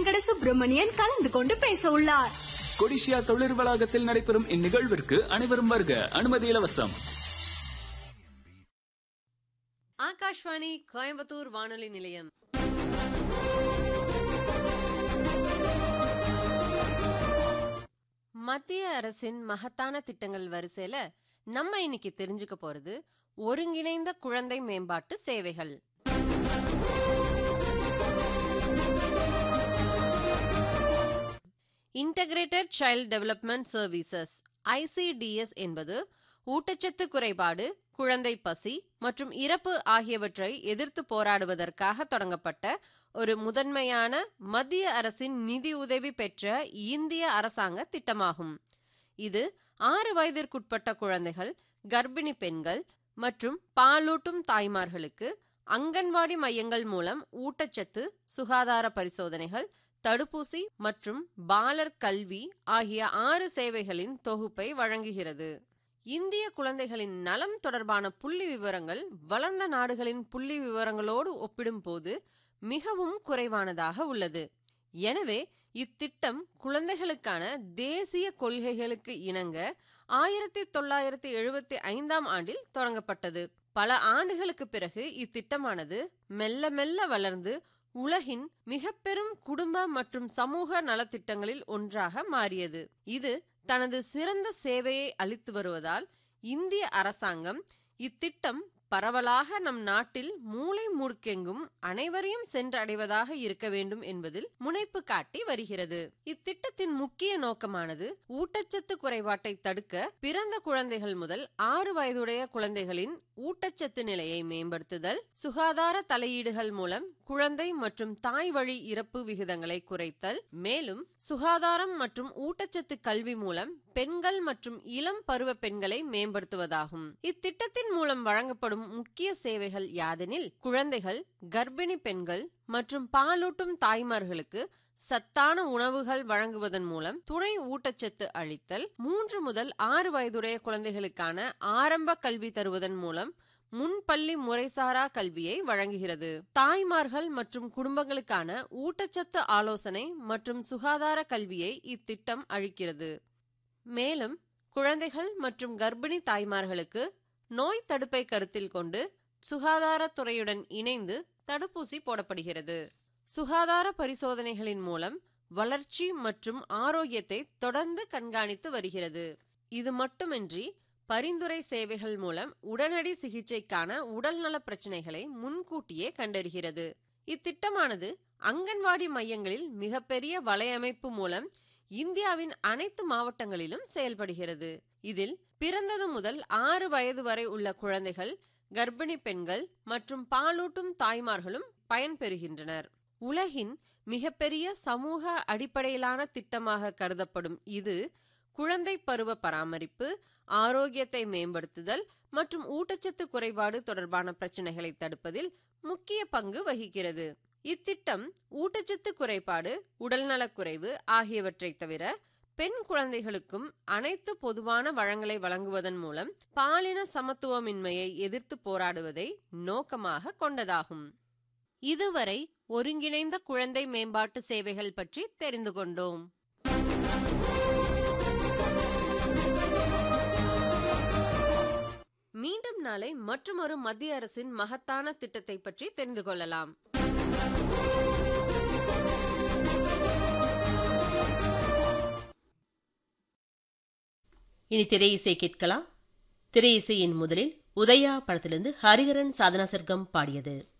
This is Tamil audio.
வெங்கட சுப்பிரமணியன் கலந்து கொண்டு பேச உள்ளார் கொடிஷியா தொழில் வளாகத்தில் நடைபெறும் இந்நிகழ்விற்கு அனைவரும் வருக அனுமதி இலவசம் ஆகாஷ்வாணி கோயம்புத்தூர் வானொலி நிலையம் மத்திய அரசின் மகத்தான திட்டங்கள் வரிசையில நம்ம இன்னைக்கு தெரிஞ்சுக்க போறது ஒருங்கிணைந்த குழந்தை மேம்பாட்டு சேவைகள் integrated child development services ICDS என்பது ஊட்டச்சத்து குறைபாடு குழந்தை பசி மற்றும் இறப்பு ஆகியவற்றை எதிர்த்து போராடுவதற்காக தொடங்கப்பட்ட ஒரு முதன்மையான மத்திய அரசின் நிதி உதவி பெற்ற இந்திய அரசாங்க திட்டமாகும் இது ஆறு வயதிற்குட்பட்ட குழந்தைகள் கர்ப்பிணி பெண்கள் மற்றும் பாலூட்டும் தாய்மார்களுக்கு அங்கன்வாடி மையங்கள் மூலம் ஊட்டச்சத்து சுகாதார பரிசோதனைகள் தடுப்பூசி மற்றும் பாலர் கல்வி ஆகிய ஆறு சேவைகளின் தொகுப்பை வழங்குகிறது இந்திய குழந்தைகளின் நலம் தொடர்பான புள்ளி விவரங்கள் வளர்ந்த நாடுகளின் புள்ளி விவரங்களோடு ஒப்பிடும்போது மிகவும் குறைவானதாக உள்ளது எனவே இத்திட்டம் குழந்தைகளுக்கான தேசிய கொள்கைகளுக்கு இணங்க ஆயிரத்தி தொள்ளாயிரத்தி எழுபத்தி ஐந்தாம் ஆண்டில் தொடங்கப்பட்டது பல ஆண்டுகளுக்கு பிறகு இத்திட்டமானது மெல்ல மெல்ல வளர்ந்து உலகின் மிக பெரும் குடும்ப மற்றும் சமூக நலத்திட்டங்களில் ஒன்றாக மாறியது இது தனது சிறந்த சேவையை அளித்து வருவதால் இந்திய அரசாங்கம் இத்திட்டம் பரவலாக நம் நாட்டில் மூளை முடுக்கெங்கும் அனைவரையும் சென்றடைவதாக இருக்க வேண்டும் என்பதில் முனைப்பு காட்டி வருகிறது இத்திட்டத்தின் முக்கிய நோக்கமானது ஊட்டச்சத்து குறைபாட்டை தடுக்க பிறந்த குழந்தைகள் முதல் ஆறு வயதுடைய குழந்தைகளின் ஊட்டச்சத்து நிலையை மேம்படுத்துதல் சுகாதார தலையீடுகள் மூலம் குழந்தை மற்றும் தாய் வழி இறப்பு விகிதங்களை குறைத்தல் மேலும் சுகாதாரம் மற்றும் ஊட்டச்சத்து கல்வி மூலம் பெண்கள் மற்றும் இளம் பருவ பெண்களை மேம்படுத்துவதாகும் இத்திட்டத்தின் மூலம் வழங்கப்படும் முக்கிய சேவைகள் யாதெனில் குழந்தைகள் கர்ப்பிணி பெண்கள் மற்றும் பாலூட்டும் தாய்மார்களுக்கு சத்தான உணவுகள் வழங்குவதன் மூலம் துணை ஊட்டச்சத்து அளித்தல் மூன்று முதல் ஆறு வயதுடைய குழந்தைகளுக்கான ஆரம்ப கல்வி தருவதன் மூலம் முன்பள்ளி முறைசாரா கல்வியை வழங்குகிறது தாய்மார்கள் மற்றும் குடும்பங்களுக்கான ஊட்டச்சத்து ஆலோசனை மற்றும் சுகாதார கல்வியை இத்திட்டம் அளிக்கிறது மேலும் குழந்தைகள் மற்றும் கர்ப்பிணி தாய்மார்களுக்கு நோய் தடுப்பை கருத்தில் கொண்டு சுகாதாரத்துறையுடன் இணைந்து தடுப்பூசி போடப்படுகிறது சுகாதார பரிசோதனைகளின் மூலம் வளர்ச்சி மற்றும் ஆரோக்கியத்தை தொடர்ந்து கண்காணித்து வருகிறது இது மட்டுமின்றி பரிந்துரை சேவைகள் மூலம் உடனடி சிகிச்சைக்கான உடல்நல பிரச்சனைகளை முன்கூட்டியே கண்டறிகிறது இத்திட்டமானது அங்கன்வாடி மையங்களில் மிகப்பெரிய வலையமைப்பு மூலம் இந்தியாவின் அனைத்து மாவட்டங்களிலும் செயல்படுகிறது இதில் பிறந்தது முதல் ஆறு வயது வரை உள்ள குழந்தைகள் கர்ப்பிணி பெண்கள் மற்றும் பாலூட்டும் தாய்மார்களும் பயன்பெறுகின்றனர் உலகின் மிகப்பெரிய சமூக அடிப்படையிலான திட்டமாக கருதப்படும் இது குழந்தை பருவ பராமரிப்பு ஆரோக்கியத்தை மேம்படுத்துதல் மற்றும் ஊட்டச்சத்து குறைபாடு தொடர்பான பிரச்சனைகளை தடுப்பதில் முக்கிய பங்கு வகிக்கிறது இத்திட்டம் ஊட்டச்சத்து குறைபாடு உடல்நலக்குறைவு ஆகியவற்றை தவிர பெண் குழந்தைகளுக்கும் அனைத்து பொதுவான வளங்களை வழங்குவதன் மூலம் பாலின சமத்துவமின்மையை எதிர்த்து போராடுவதை நோக்கமாக கொண்டதாகும் இதுவரை ஒருங்கிணைந்த குழந்தை மேம்பாட்டு சேவைகள் பற்றி தெரிந்து கொண்டோம் மீண்டும் நாளை மற்றொரு மத்திய அரசின் மகத்தான திட்டத்தை பற்றி தெரிந்து கொள்ளலாம் இனி திரை இசை கேட்கலாம் திரை இசையின் முதலில் உதயா படத்திலிருந்து ஹரிஹரன் சாதனா சர்க்கம் பாடியது